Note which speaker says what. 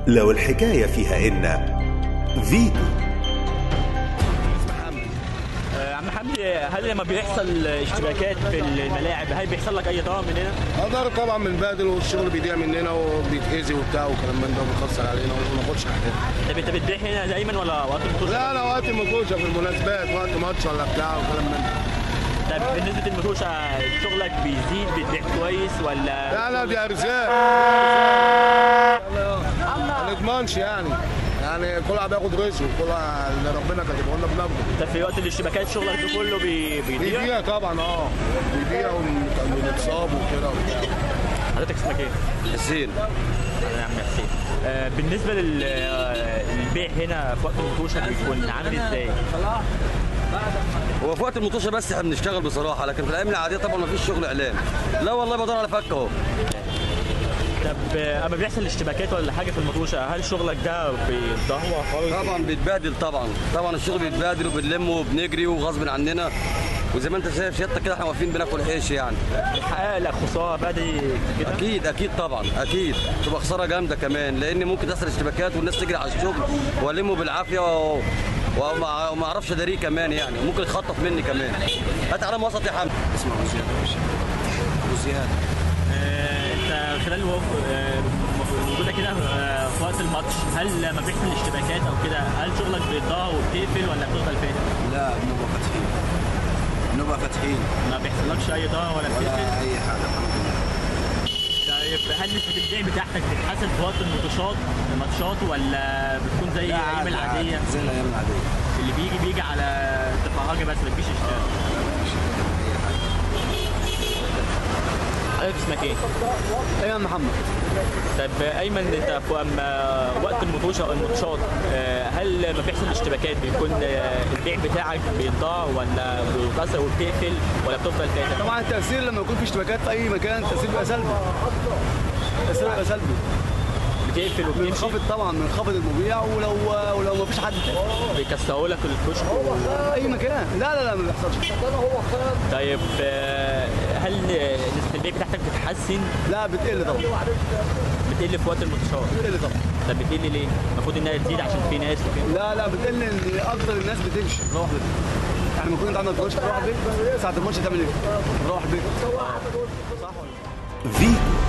Speaker 1: لو الحكاية فيها إن فيتو
Speaker 2: آه، عم حمدي هل لما بيحصل اشتباكات في الملاعب هل بيحصل لك اي ضرر من هنا؟
Speaker 3: قدر طبعا بنبادل والشغل بيضيع مننا وبيتأذي وبتاع وكلام من ده وبيخسر علينا وما ناخدش حاجتنا
Speaker 2: طب انت بتبيع هنا دايما ولا وقت البطوله؟
Speaker 3: لا انا وقت المطوشه في المناسبات وقت ماتش ولا بتاع وكلام من ده
Speaker 2: طب بالنسبه للمطوشه شغلك بيزيد بتبيع كويس ولا
Speaker 3: لا لا دي ارزاق ما نضمنش يعني يعني كل واحد بياخد رزقه كل واحد اللي ربنا كاتبه لنا بناخده
Speaker 2: طب في وقت الاشتباكات شغلك ده كله بي- بيضيع؟
Speaker 3: بيبيع طبعا اه بيبيع ون- ونتصاب وكده وبتاع
Speaker 2: حضرتك اسمك ايه؟
Speaker 4: حسين
Speaker 2: انا يا عم حسين آه، بالنسبه لل- آه، للبيع هنا في وقت المطوشه بيكون عامل ازاي؟
Speaker 4: هو في وقت المطوشه بس احنا بنشتغل بصراحه لكن في الايام العاديه طبعا ما فيش شغل اعلان لا والله بدور على فك اهو
Speaker 2: طب آه، اما بيحصل اشتباكات ولا حاجه في المطوشه هل شغلك ده بيتدهور خالص؟
Speaker 4: طبعا بيتبهدل طبعا طبعا الشغل بيتبهدل وبنلم وبنجري وغصب عننا وزي ما انت شايف شيادتك كده احنا واقفين بناكل عيش يعني
Speaker 2: بيحقق لك خساره بدري كده؟
Speaker 4: اكيد اكيد طبعا اكيد تبقى خساره جامده كمان لان ممكن تحصل اشتباكات والناس تجري على الشغل والمه بالعافيه و... وما وما اعرفش اداريه كمان يعني ممكن يخطف مني كمان هات على وسط يا حمد
Speaker 5: اسمه ابو زياد يا باشا ابو زياد
Speaker 2: آه، انت خلال وق- آه، وجودك هنا آه، في وقت الماتش هل لما بيحصل اشتباكات او كده هل شغلك بيتضاهى وبتقفل ولا بتفضل فاتح؟
Speaker 5: لا نبقى فاتحين نبقى فاتحين
Speaker 2: ما بيحصلكش اي ضرر ولا بتقفل؟
Speaker 5: ولا اي حاجه الحمد لله
Speaker 2: طيب هل نسبة البيع بتاعتك بتتحسب في وقت الماتشات الماتشات ولا بتكون زي
Speaker 5: لا
Speaker 2: الايام
Speaker 5: عادي،
Speaker 2: العادية
Speaker 5: عادي، زي الايام العاديه
Speaker 2: اللي بيجي بيجي على تفرجة بس ما تجيش اشتراك حضرتك اسمك ايه؟
Speaker 6: ايمن محمد
Speaker 2: طيب ايمن انت في اما وقت المطوشه او الماتشات آه، هل لما بيحصل اشتباكات بيكون آه، البيع بتاعك بيتضاع ولا بيتكسر وبتقفل ولا بتفضل فاتح؟
Speaker 6: طبعا التاثير لما يكون في اشتباكات في اي مكان التاثير بيبقى سلبي التاثير بيبقى سلبي
Speaker 2: بتقفل وبتمشي
Speaker 6: بنخفض طبعا بنخفض المبيع ولو ولو ما فيش حد
Speaker 2: بيكسروا لك الكشك
Speaker 6: اي مكان لا لا لا ما بيحصلش
Speaker 2: طيب آه، هل نسبه البيع بتاعتك بتتحسن
Speaker 6: لا بتقل طبعا
Speaker 2: بتقل في وقت الماتشات
Speaker 6: بتقل طبعا
Speaker 2: طب بتقل ليه؟ المفروض انها تزيد عشان في ناس وكده
Speaker 6: لا لا بتقل ان اكتر الناس بتمشي تروح بيت يعني لما يكون انت عندك ماتش تروح بيت ساعه الماتش تعمل ايه؟ تروح بيت صح ولا
Speaker 1: فيتو